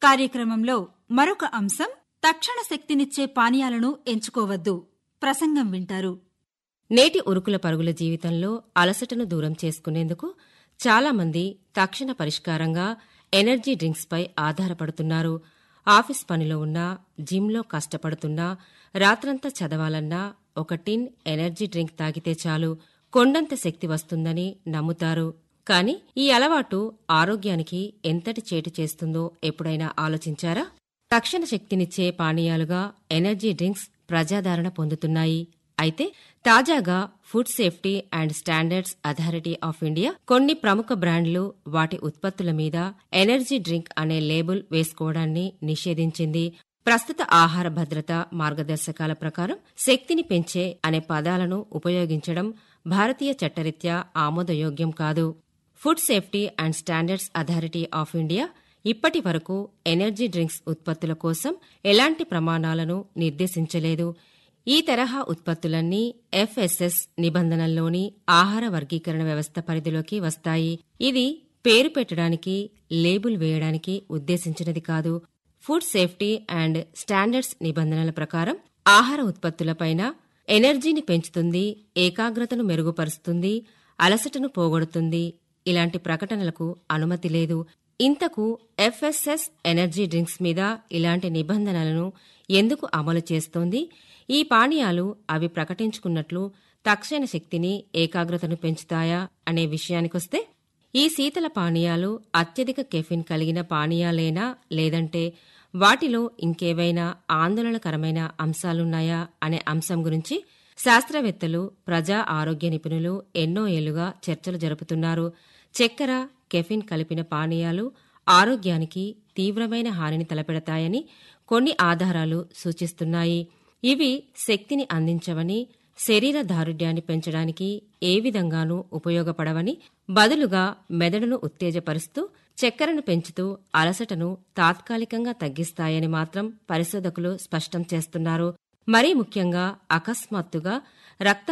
కార్యక్రమంలో మరొక అంశం తక్షణ శక్తినిచ్చే పానీయాలను ఎంచుకోవద్దు ప్రసంగం వింటారు నేటి ఉరుకుల పరుగుల జీవితంలో అలసటను దూరం చేసుకునేందుకు చాలామంది తక్షణ పరిష్కారంగా ఎనర్జీ డ్రింక్స్పై ఆధారపడుతున్నారు ఆఫీస్ పనిలో ఉన్నా జిమ్లో కష్టపడుతున్నా రాత్రంతా చదవాలన్నా ఒక టిన్ ఎనర్జీ డ్రింక్ తాగితే చాలు కొండంత శక్తి వస్తుందని నమ్ముతారు కాని ఈ అలవాటు ఆరోగ్యానికి ఎంతటి చేటు చేస్తుందో ఎప్పుడైనా ఆలోచించారా తక్షణ శక్తినిచ్చే పానీయాలుగా ఎనర్జీ డ్రింక్స్ ప్రజాదరణ పొందుతున్నాయి అయితే తాజాగా food safety and standards authority of India కొన్ని ప్రముఖ బ్రాండ్లు వాటి ఉత్పత్తుల మీద ఎనర్జీ డ్రింక్ అనే లేబుల్ వేసుకోవడాన్ని నిషేధించింది ప్రస్తుత ఆహార భద్రత మార్గదర్శకాల ప్రకారం శక్తిని పెంచే అనే పదాలను ఉపయోగించడం భారతీయ చట్టరీత్యా ఆమోదయోగ్యం కాదు food safety and standards authority of India ఇప్పటి వరకు ఎనర్జీ డ్రింక్స్ ఉత్పత్తుల కోసం ఎలాంటి ప్రమాణాలను నిర్దేశించలేదు ఈ తరహా ఉత్పత్తులన్నీ ఎఫ్ఎస్ఎస్ నిబంధనల్లోని ఆహార వర్గీకరణ వ్యవస్థ పరిధిలోకి వస్తాయి ఇది పేరు పెట్టడానికి లేబుల్ వేయడానికి ఉద్దేశించినది కాదు ఫుడ్ సేఫ్టీ అండ్ స్టాండర్డ్స్ నిబంధనల ప్రకారం ఆహార ఉత్పత్తులపైన ఎనర్జీని పెంచుతుంది ఏకాగ్రతను మెరుగుపరుస్తుంది అలసటను పోగొడుతుంది ఇలాంటి ప్రకటనలకు అనుమతి లేదు ఇంతకు ఎఫ్ఎస్ఎస్ ఎనర్జీ డ్రింక్స్ మీద ఇలాంటి నిబంధనలను ఎందుకు అమలు చేస్తోంది ఈ పానీయాలు అవి ప్రకటించుకున్నట్లు తక్షణ శక్తిని ఏకాగ్రతను పెంచుతాయా అనే విషయానికొస్తే ఈ శీతల పానీయాలు అత్యధిక కెఫిన్ కలిగిన పానీయాలేనా లేదంటే వాటిలో ఇంకేవైనా ఆందోళనకరమైన అంశాలున్నాయా అనే అంశం గురించి శాస్త్రవేత్తలు ప్రజా ఆరోగ్య నిపుణులు ఎన్నో ఏళ్లుగా చర్చలు జరుపుతున్నారు చక్కెర కెఫిన్ కలిపిన పానీయాలు ఆరోగ్యానికి తీవ్రమైన హానిని తలపెడతాయని కొన్ని ఆధారాలు సూచిస్తున్నాయి ఇవి శక్తిని అందించవని శరీర దారుఢ్యాన్ని పెంచడానికి ఏ విధంగానూ ఉపయోగపడవని బదులుగా మెదడును ఉత్తేజపరుస్తూ చక్కెరను పెంచుతూ అలసటను తాత్కాలికంగా తగ్గిస్తాయని మాత్రం పరిశోధకులు స్పష్టం చేస్తున్నారు మరీ ముఖ్యంగా అకస్మాత్తుగా రక్త